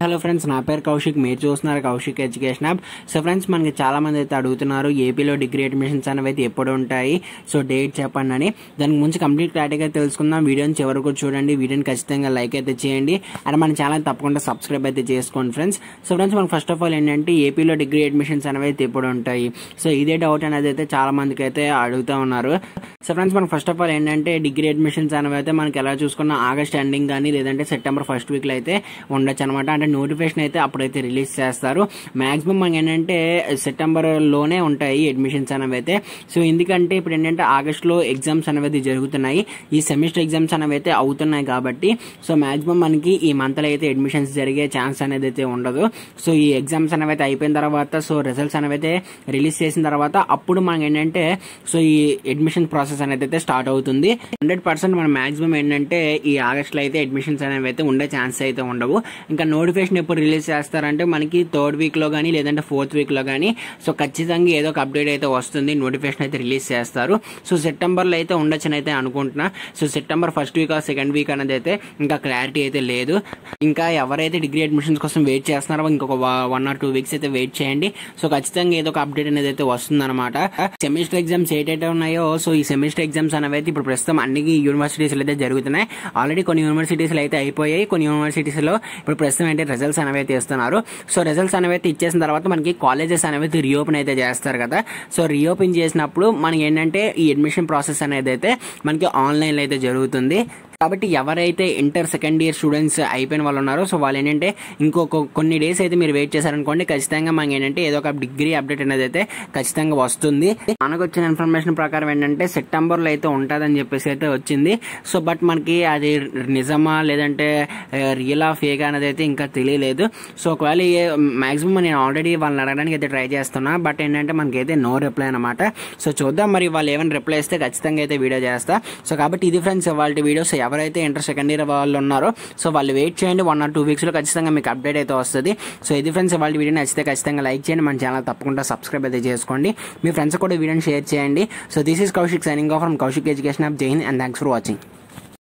hello friends నా పేరు కౌశిక్ మీరు చూస్తున్నారు Kaushik education app so friends మనకి చాలా మంది అయితే అడుగుతున్నారు ఏపీలో డిగ్రీ అడ్మిషన్స్ అనేవి అయితే ఎప్పుడు ఉంటాయి సో డేట్ చెప్పండి అని దానికి ముందు కంప్లీట్ క్లారిటీగా తెలుసుకుందాం వీడియోని చివరకు చూడండి వీడియోని ఖచ్చితంగా లైక్ అయితే చేయండి అండ్ మన ఛానల్ తప్పకుండా సబ్స్క్రైబ్ అయితే చేసుకోండి ఫ్రెండ్స్ సో ఫ్రెండ్స్ మనకు ఫస్ట్ ఆఫ్ ఆల్ ఏంటంటే ఏపీలో డిగ్రీ అడ్మిషన్స్ అనేవి అయితే ఎప్పుడు ఉంటాయి సో ఇదే డౌట్ అనేది అయితే చాలా మందికి అయితే అడుగుతూ ఉన్నారు సో ఫ్రెండ్స్ మనకు ఫస్ట్ ఆఫ్ ఆల్ ఏంటంటే డిగ్రీ అడ్మిషన్స్ అనేవి అయితే మనకి ఎలా చూసుకున్న ఆగస్ట్ ఎండింగ్ కానీ లేదంటే సెప్టెంబర్ ఫస్ట్ వీక్లో అయితే ఉండొచ్చు అనమాట అంటే నోటిఫికేషన్ అయితే అప్పుడైతే రిలీజ్ చేస్తారు మాక్సిమం మనకి ఏంటంటే సెప్టెంబర్ లోనే ఉంటాయి అడ్మిషన్స్ అనేవి అయితే సో ఎందుకంటే ఇప్పుడు ఏంటంటే ఆగస్ట్ లో ఎగ్జామ్స్ అనేవి అయితే జరుగుతున్నాయి ఈ సెమిస్టర్ ఎగ్జామ్స్ అనేవి అయితే అవుతున్నాయి కాబట్టి సో మాక్సిమం మనకి ఈ మంత్ లో అయితే అడ్మిషన్స్ జరిగే ఛాన్స్ అనేది అయితే ఉండదు సో ఈ ఎగ్జామ్స్ అనేవి అయితే అయిపోయిన తర్వాత సో రిజల్ట్స్ అనేవి అయితే రిలీజ్ చేసిన తర్వాత అప్పుడు మనకి ఏంటంటే సో ఈ అడ్మిషన్ ప్రాసెస్ అనేది అయితే స్టార్ట్ అవుతుంది హండ్రెడ్ పర్సెంట్ మనం మాక్సిమం ఏంటంటే ఈ ఆగస్ట్ లో అయితే అడ్మిషన్స్ అనేవి అయితే ఉండే ఛాన్స్ అయితే ఉండవు ఇంకా నోటిఫికేషన్ ఎప్పుడు రిలీజ్ చేస్తారంటే మనకి థర్డ్ వీక్ లో కానీ లేదంటే ఫోర్త్ వీక్ లో కానీ సో ఖచ్చితంగా ఏదో ఒక అప్డేట్ అయితే వస్తుంది నోటిఫికేషన్ అయితే రిలీజ్ చేస్తారు సో సెప్టెంబర్ లో అయితే ఉండొచ్చని అయితే అనుకుంటున్నా సో సెప్టెంబర్ ఫస్ట్ వీక్ ఆ సెకండ్ వీక్ అనేది అయితే ఇంకా క్లారిటీ అయితే లేదు ఇంకా ఎవరైతే డిగ్రీ అడ్మిషన్స్ కోసం వెయిట్ చేస్తున్నారో ఇంకొక వన్ ఆర్ టూ వీక్స్ అయితే వెయిట్ చేయండి సో ఖచ్చితంగా ఏదో ఒక అప్డేట్ అనేది అయితే వస్తుంది అనమాట సెమిస్టర్ ఎగ్జామ్స్ ఏటైతే ఉన్నాయో సో ఈ సెమిస్టర్ ఎగ్జామ్స్ అనేవి అయితే ఇప్పుడు ప్రస్తుతం అన్ని యూనివర్సిటీస్ అయితే జరుగుతున్నాయి ఆల్రెడీ కొన్ని యూనివర్సిటీస్ అయితే అయిపోయాయి కొన్ని యూనివర్సిటీస్ లో ఇప్పుడు ప్రస్తుతం ఏంటి రిజల్ట్స్ అనేవి అయితే ఇస్తున్నారు సో రిజల్ట్స్ అనేవి అయితే ఇచ్చేసిన తర్వాత మనకి కాలేజెస్ అనేవి అయితే రీఓపెన్ అయితే చేస్తారు కదా సో రీఓపెన్ చేసినప్పుడు మనకి ఏంటంటే ఈ అడ్మిషన్ ప్రాసెస్ అనేది అయితే మనకి ఆన్లైన్ లో అయితే జరుగుతుంది కాబట్టి ఎవరైతే ఇంటర్ సెకండ్ ఇయర్ స్టూడెంట్స్ అయిపోయిన వాళ్ళు ఉన్నారో సో వాళ్ళు ఏంటంటే ఇంకొక కొన్ని డేస్ అయితే మీరు వెయిట్ చేశారనుకోండి ఖచ్చితంగా మనకి ఏంటంటే ఏదో ఒక డిగ్రీ అప్డేట్ అనేది అయితే ఖచ్చితంగా వస్తుంది మనకు వచ్చిన ఇన్ఫర్మేషన్ ప్రకారం ఏంటంటే సెప్టెంబర్ లో అయితే ఉంటుందని చెప్పేసి అయితే వచ్చింది సో బట్ మనకి అది నిజమా లేదంటే రియల్ ఆ ఫేక్ అనేది అయితే ఇంకా తెలియలేదు సో ఒకవేళ మాక్సిమం నేను ఆల్రెడీ వాళ్ళని అడగడానికి అయితే ట్రై చేస్తున్నా బట్ ఏంటంటే మనకైతే నో రిప్లై అనమాట సో చూద్దాం మరి వాళ్ళు ఏమైనా రిప్లై ఇస్తే ఖచ్చితంగా అయితే వీడియో చేస్తా సో కాబట్టి ఇది ఫ్రెండ్స్ వాళ్ళ వీడియో సో ఎవరైతే ఇంటర్ సెకండ్ ఇయర్ వాళ్ళు ఉన్నారో సో వాళ్ళు వెయిట్ చేయండి వన్ ఆర్ టూ వీక్స్లో ఖచ్చితంగా మీకు అప్డేట్ అయితే వస్తుంది సో ఇది ఫ్రెండ్స్ వాళ్ళ వీడియో నచ్చితే ఖచ్చితంగా లైక్ చేయండి మన ఛానల్ తప్పకుండా సబ్స్క్రైబ్ అయితే చేసుకోండి మీ ఫ్రెండ్స్ కూడా వీడియోని షేర్ చేయండి so this is Kaushik signing off from Kaushik education of Jain and thanks for watching